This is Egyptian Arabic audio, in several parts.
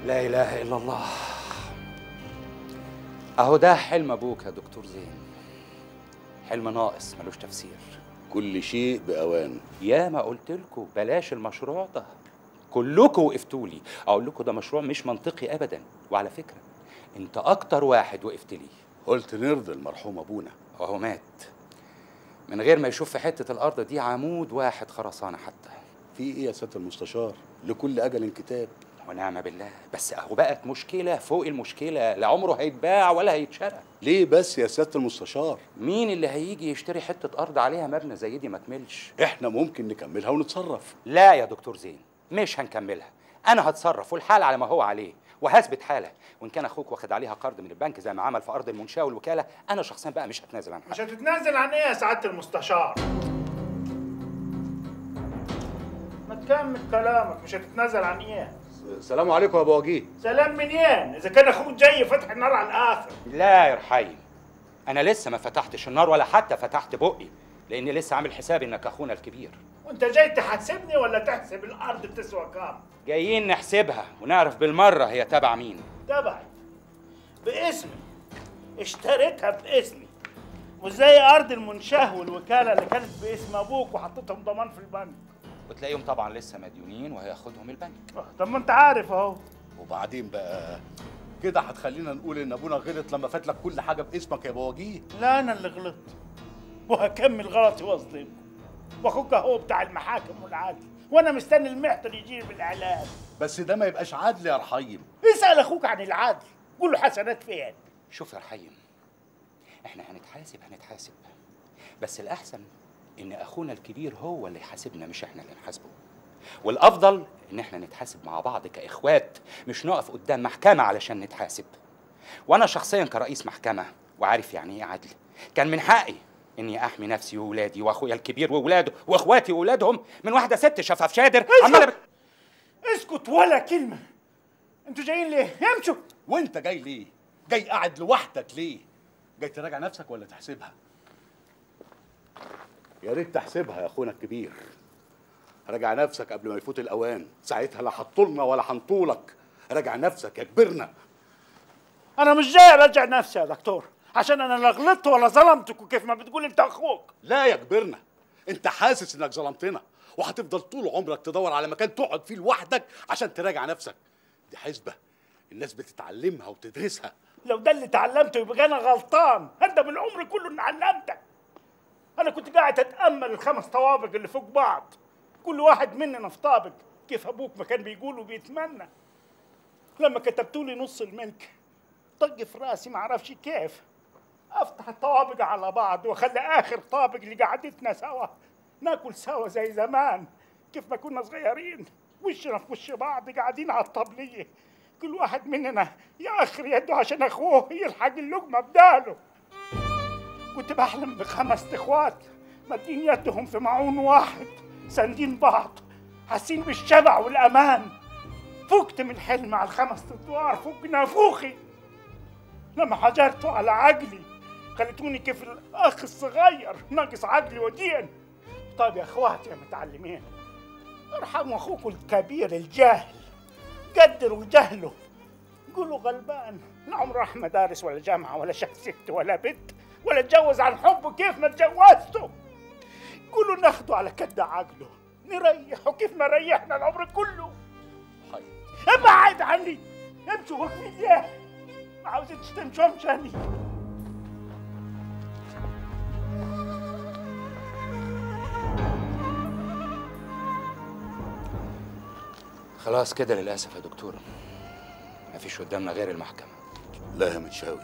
لا اله الا الله اهو ده حلم ابوك يا دكتور زين حلم ناقص ملوش تفسير كل شيء باوان يا ما قلت لكم بلاش المشروع ده كلكم وقفتوا لي اقول لكم ده مشروع مش منطقي ابدا وعلى فكره انت اكتر واحد وقفت لي قلت نرضي المرحوم ابونا وهو مات من غير ما يشوف في حته الارض دي عمود واحد خرسانه حتى في ايه يا سياده المستشار لكل اجل كتاب ونعم بالله بس اهو بقت مشكله فوق المشكله لا عمره هيتباع ولا هيتشرى ليه بس يا سياده المستشار مين اللي هيجي يشتري حته ارض عليها مبنى زي دي ما تملش احنا ممكن نكملها ونتصرف لا يا دكتور زين مش هنكملها انا هتصرف والحال على ما هو عليه وهثبت حاله وان كان اخوك واخد عليها قرض من البنك زي ما عمل في ارض المنشاه والوكاله انا شخصيا بقى مش هتنازل عنها مش هتتنازل عن ايه يا سعاده المستشار ما تكمل كلامك مش هتتنازل عن ايه السلام عليكم يا ابو وجيه سلام منين اذا كان اخوك جاي فتح النار على الاخر لا يا رحيم انا لسه ما فتحتش النار ولا حتى فتحت بقي لاني لسه عامل حسابي انك اخونا الكبير وانت جاي تحاسبني ولا تحسب الارض بتسوى كام جايين نحسبها ونعرف بالمره هي تبع مين تبعي باسمي اشتريتها باسمي وزي ارض المنشاه والوكاله اللي كانت باسم ابوك وحطيتهم ضمان في البنك وتلاقيهم طبعا لسه مديونين وهياخدهم البنك آه، طب ما انت عارف اهو وبعدين بقى كده هتخلينا نقول ان ابونا غلط لما فات لك كل حاجه باسمك يا ابو وجيه لا انا اللي غلطت وهكمل غلطي واظلمكم واخوك اهو بتاع المحاكم والعدل وانا مستني المحضر يجيني بالاعلان بس ده ما يبقاش عدل يا رحيم اسال اخوك عن العدل قول له حسنات فين شوف يا رحيم احنا هنتحاسب هنتحاسب بس الاحسن ان اخونا الكبير هو اللي يحاسبنا مش احنا اللي نحاسبه والافضل ان احنا نتحاسب مع بعض كاخوات مش نقف قدام محكمه علشان نتحاسب وانا شخصيا كرئيس محكمه وعارف يعني ايه عدل كان من حقي اني احمي نفسي وولادي واخويا الكبير واولاده واخواتي واولادهم من واحده ست شفاف شادر عماله بت... اسكت ولا كلمه انتوا جايين ليه امشوا وانت جاي ليه جاي قاعد لوحدك ليه جاي تراجع نفسك ولا تحسبها يا ريت تحسبها يا اخونا الكبير راجع نفسك قبل ما يفوت الاوان ساعتها لا هتطولنا ولا هنطولك راجع نفسك يا كبرنا انا مش جاي اراجع نفسي يا دكتور عشان انا لا غلطت ولا ظلمتك وكيف ما بتقول انت اخوك لا يا كبرنا انت حاسس انك ظلمتنا وهتفضل طول عمرك تدور على مكان تقعد فيه لوحدك عشان تراجع نفسك دي حسبه الناس بتتعلمها وبتدرسها لو ده اللي اتعلمته يبقى انا غلطان هندم العمر كله اني علمتك انا كنت قاعد اتامل الخمس طوابق اللي فوق بعض كل واحد مننا في طابق كيف ابوك ما كان بيقول وبيتمنى لما كتبتوا لي نص الملك طق في راسي ما اعرفش كيف افتح الطوابق على بعض واخلي اخر طابق لقعدتنا سوا ناكل سوا زي زمان كيف ما كنا صغيرين وشنا في وش بعض قاعدين على الطبليه كل واحد مننا ياخر يده عشان اخوه يلحق اللقمه بداله كنت بحلم بخمس اخوات مادين يدهم في معون واحد ساندين بعض حاسين بالشبع والامان فقت من حلم على الخمس ادوار فوق نافوخي لما حجرته على عقلي خليتوني كيف الاخ الصغير ناقص عقلي ودين طيب يا اخواتي يا متعلمين ارحموا اخوكم الكبير الجاهل قدروا جهله قولوا غلبان لا عمره راح مدارس ولا جامعه ولا شاف ست ولا بنت ولا اتجوز عن حبه كيف ما اتجوزته قولوا ناخده على كد عقله نريحه كيف ما ريحنا العمر كله حي. ابعد عني امشوا واقفين ليه ما عاوزينش تمشوا مشاني خلاص كده للاسف يا دكتور مفيش قدامنا غير المحكمه لا يا منشاوي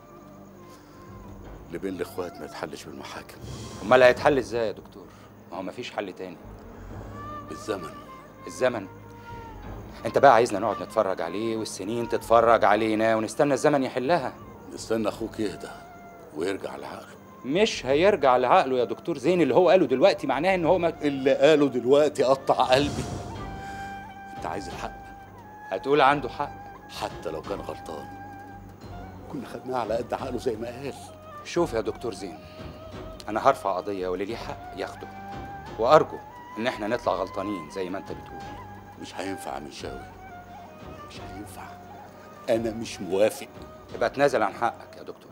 اللي بين الاخوات ما يتحلش بالمحاكم امال هيتحل ازاي يا دكتور ما هو مفيش حل تاني بالزمن الزمن انت بقى عايزنا نقعد نتفرج عليه والسنين تتفرج علينا ونستنى الزمن يحلها نستنى اخوك يهدى ويرجع لعقله مش هيرجع لعقله يا دكتور زين اللي هو قاله دلوقتي معناه ان هو ما اللي قاله دلوقتي قطع قلبي انت عايز الحق هتقول عنده حق حتى لو كان غلطان كنا خدناه على قد عقله زي ما قال شوف يا دكتور زين انا هرفع قضيه واللي ليه حق ياخده وارجو ان احنا نطلع غلطانين زي ما انت بتقول مش هينفع يا منشاوي مش هينفع انا مش موافق يبقى تنازل عن حقك يا دكتور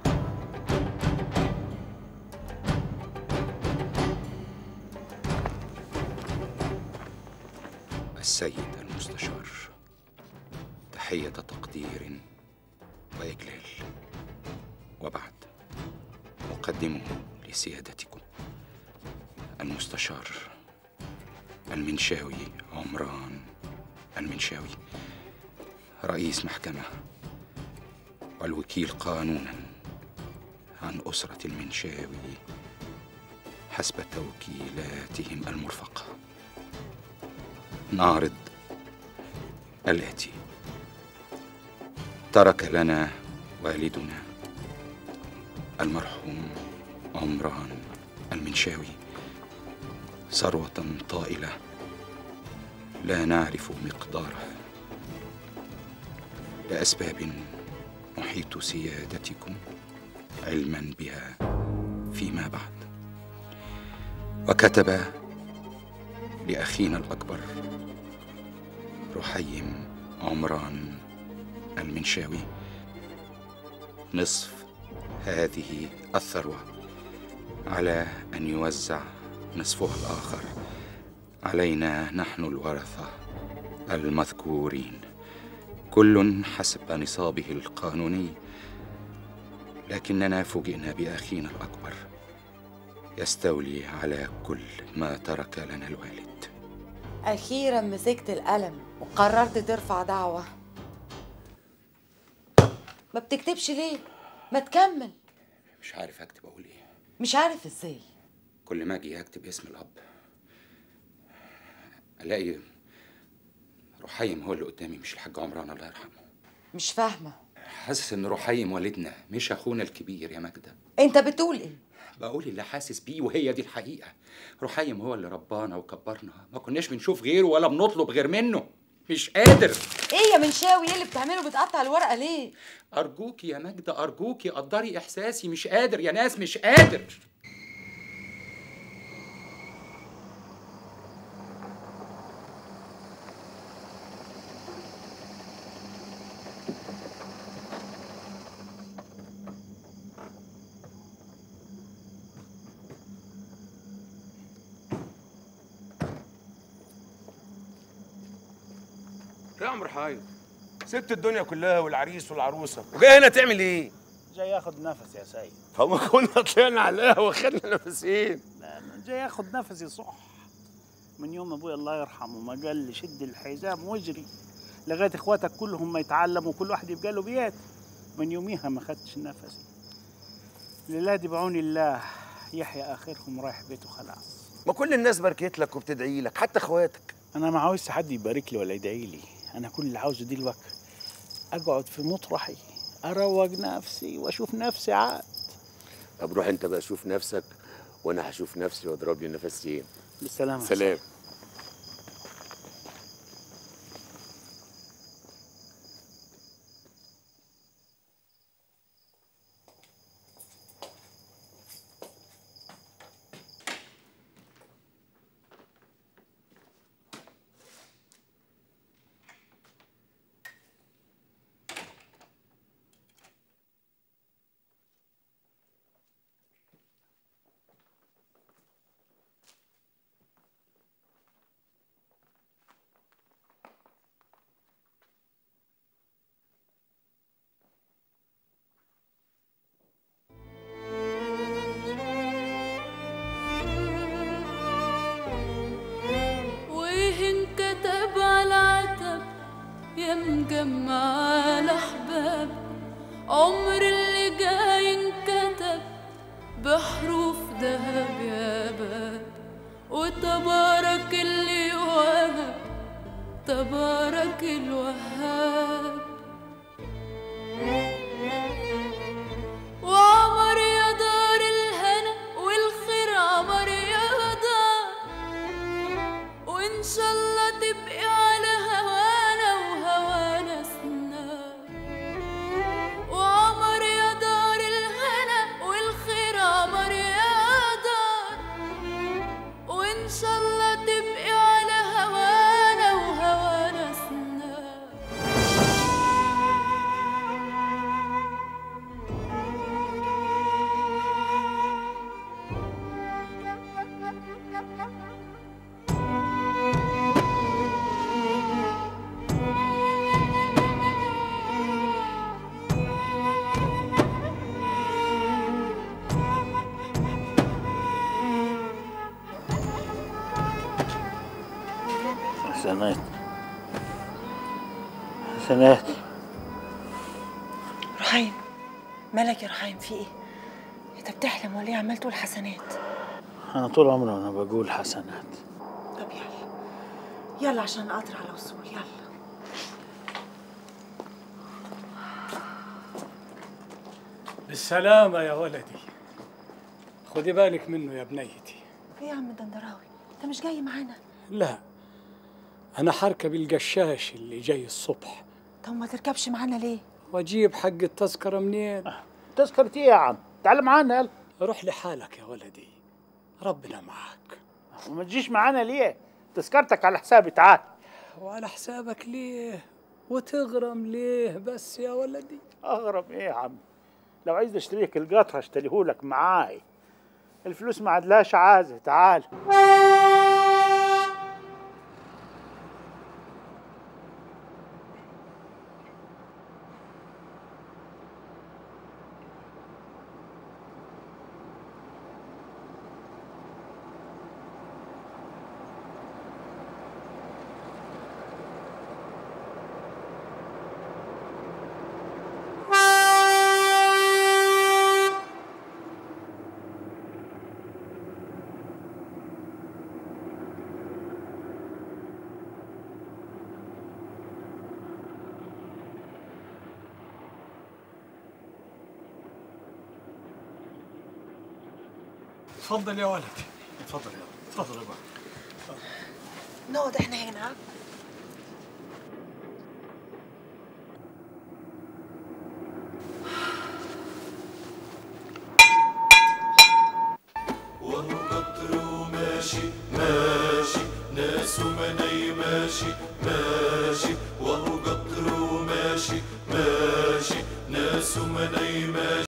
السيد المستشار تحية تقدير وإجلال وبعد أقدمه لسيادتكم المستشار المنشاوي عمران المنشاوي رئيس محكمة والوكيل قانونا عن أسرة المنشاوي حسب توكيلاتهم المرفقة نعرض الآتي ترك لنا والدنا المرحوم عمران المنشاوي ثروة طائلة لا نعرف مقدارها لأسباب نحيط سيادتكم علما بها فيما بعد وكتب لأخينا الأكبر رحيم عمران المنشاوي نصف هذه الثروة على أن يوزع نصفها الآخر علينا نحن الورثة المذكورين كل حسب نصابه القانوني لكننا فوجئنا بأخينا الأكبر يستولي على كل ما ترك لنا الوالد أخيرا مسكت القلم وقررت ترفع دعوة ما بتكتبش ليه؟ ما تكمل مش عارف أكتب أقول إيه مش عارف ازاي كل ما أجي أكتب اسم الأب ألاقي رحيم هو اللي قدامي مش الحاج عمران الله يرحمه مش فاهمة حاسس إن رحيم والدنا مش أخونا الكبير يا ماجدة انت بتقول ايه؟ بقول اللي حاسس بيه وهي دي الحقيقة رحيم هو اللي ربانا وكبرنا ما كناش بنشوف غيره ولا بنطلب غير منه مش قادر ايه يا منشاوي ايه اللي بتعمله بتقطع الورقة ليه؟ أرجوكي يا ماجدة أرجوكي قدري إحساسي مش قادر يا ناس مش قادر يا عمرو حايد سبت الدنيا كلها والعريس والعروسه وجاي هنا تعمل ايه؟ جاي اخد نفس يا سيد فما كنا طلعنا على القهوه خدنا نفسين لا انا جاي اخد نفسي صح من يوم ابويا الله يرحمه ما قال لي شد الحزام واجري لغايه اخواتك كلهم ما يتعلموا وكل واحد يبقى له بيت من يوميها ما خدتش نفسي للادي بعون الله يحيى اخرهم رايح بيته خلاص ما كل الناس باركت لك وبتدعي لك حتى اخواتك انا ما عاوزش حد يبارك لي ولا يدعي لي انا كل اللي عاوزه دلوقتي اقعد في مطرحي اروق نفسي واشوف نفسي عاد طب روح انت بقى شوف نفسك وانا هشوف نفسي واضرب لي نفسين بالسلامه يا سلام حسنات حسنات رحيم مالك يا رحيم في ايه انت بتحلم ولا ايه عمال تقول حسنات انا طول عمري وانا بقول حسنات طب يلا يلا عشان القطر على وصول يلا بالسلامة يا ولدي خدي بالك منه يا بنيتي ايه يا عم الدندراوي انت مش جاي معانا لا أنا حركب القشاش اللي جاي الصبح طب ما تركبش معانا ليه وأجيب حق التذكرة منين تذكرة ايه يا عم تعال معانا يلا روح لحالك يا ولدي ربنا معك وما تجيش معانا ليه تذكرتك على حسابي تعال وعلى حسابك ليه وتغرم ليه بس يا ولدي اغرب ايه يا عم لو عايز اشتريك القطر اشتريهولك معاي الفلوس ما عادلاش عازة تعال اتفضل يا ولدي اتفضل يا ولدي اتفضل يا بابا نقعد احنا هنا ماشي ماشي ناس ومناي ماشي ماشي وهو قطر وماشي ماشي ناس ومناي ماشي